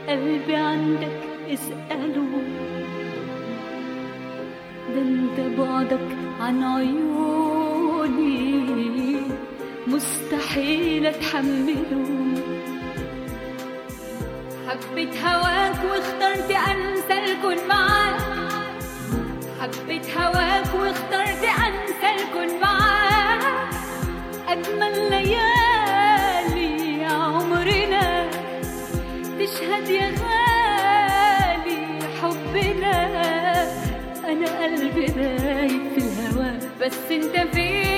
قلبي عندك اسأله ده انت بعدك عن عيوني مستحيل اتحمله حبيت هواك واخترت انسى الكون معاك حبيت هواك واخترت انسى الكون معاك اجمل ليالي عمرنا تشهد يا غالي حبنا انا قلبي دايب في الهوا بس انت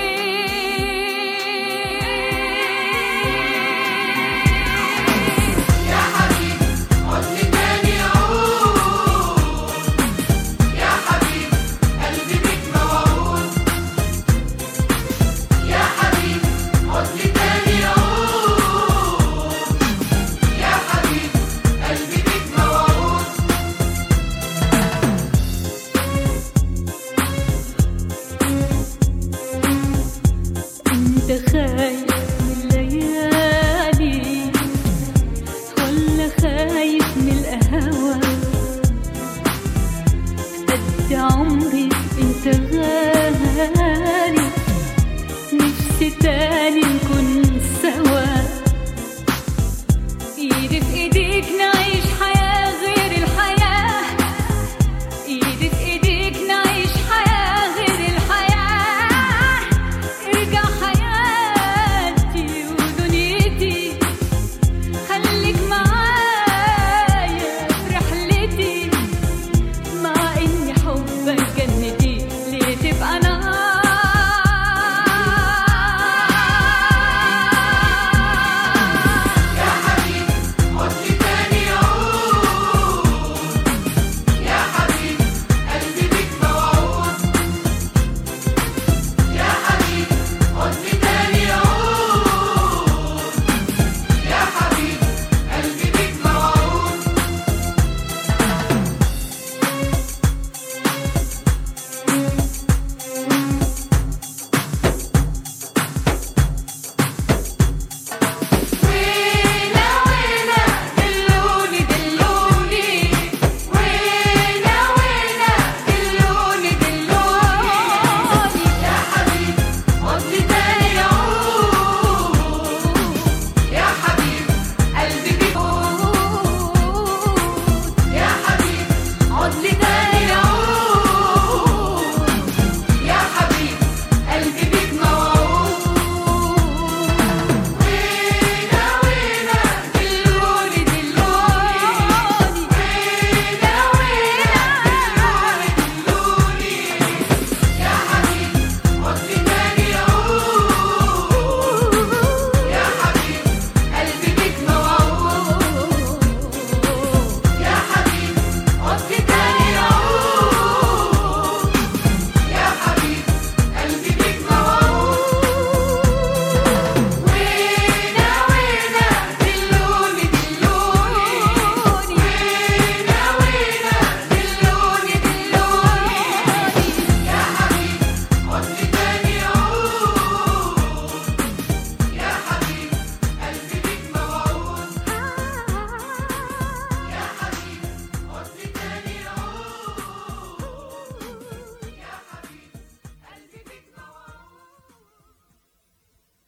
فين يا حبيبي عدني تاني أعود يا حبيبي قلبي بيك موعود يا حبيبي عدني تاني أعود يا حبيبي قلبي بيك موعود انت خايف من الليالي ولا خايف من القهوة قد عمري انت غالي نفسي تاني نكون سوا ايدي في ايديك نعيش